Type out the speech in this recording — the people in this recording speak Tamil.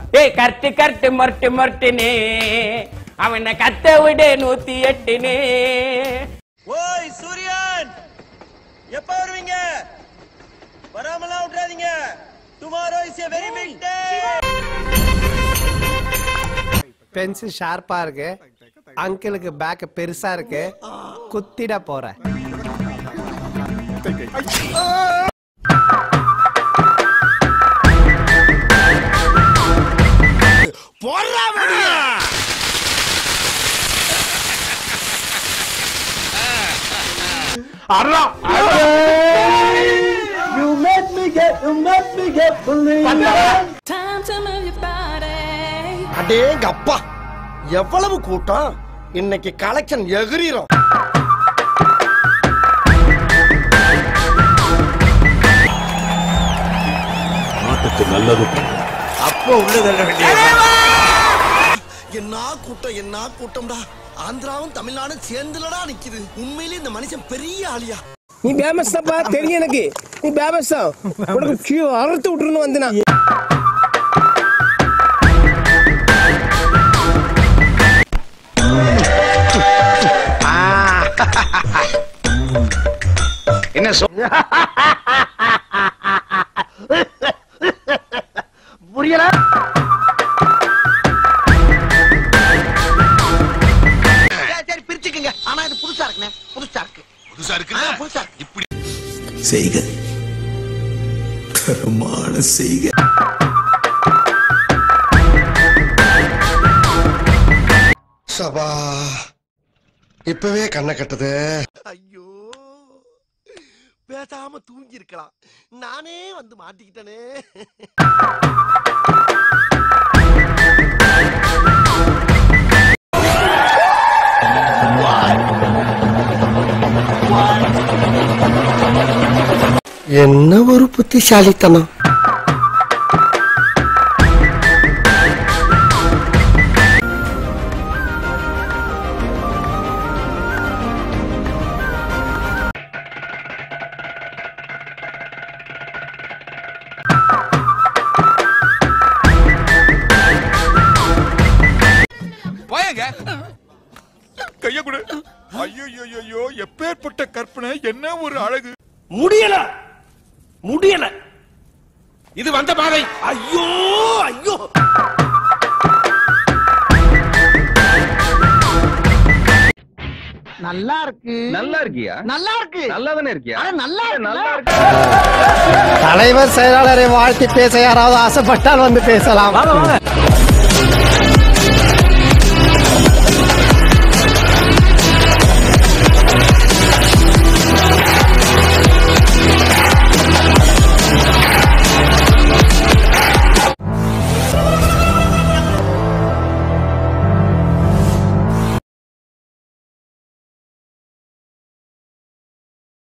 ஏய் கர்ட்டு கர்ட்டு மொரட்டு மொரட்டுனே அவனை கத்த விடு நூத்தி எட்டுனே ஓய் சூரியன் எப்ப வருவீங்க வராமலாம் விட்டுறாதீங்க tomorrow is a very big day pencil ஷார்ப்பா இருக்கு அங்கிளுக்கு பேக் பெருசா இருக்கு குத்திட போறேன் Time to move your body. அடேங்க அப்பா எவ்வளவு கூட்டம் இன்னைக்கு கலெக்ஷன் எகிரிரும் நாட்டுக்கு நல்லது அப்போ உள்ள தள்ள வேண்டிய என்ன கூட்டம் என்ன கூட்டம்டா ஆந்திராவும் தமிழ்நாடும் சேர்ந்துலடா நிக்குது உண்மையிலே இந்த மனுஷன் பெரிய ஆளியா நீ பேமஸ் தான்ப்பா தெரியும் எனக்கு நீ பேமஸ் தான் உனக்கு கியூ அறுத்து விட்டுருன்னு வந்து நான் புரியல சரி பிரிச்சுக்குங்க ஆனா இது புதுசா இருக்குண்ணே புதுசா இருக்கு புதுசா இருக்கு ஆ, புதுசா இருக்கு இப்படி செய்க கருமான செய்க சபா இப்பவே கண்ணை கட்டுது ஐயோ பேசாம தூங்கி இருக்கலாம் நானே வந்து மாட்டிக்கிட்டனே என்ன ஒரு புத்திசாலித்தனம் போயங்க கைய கொடு ஐயோ ஐயோ எப்பேற்பட்ட கற்பனை என்ன ஒரு அழகு முடியல முடியல இது வந்த பாதை ஐயோ ஐயோ நல்லா இருக்கு நல்லா இருக்கியா நல்லா இருக்கு நல்லா தானே இருக்கியா அட நல்லா இருக்கு நல்லா தலைவர் செயலாளரை வாழ்த்தி பேச யாராவது ஆசைப்பட்டால் வந்து பேசலாம்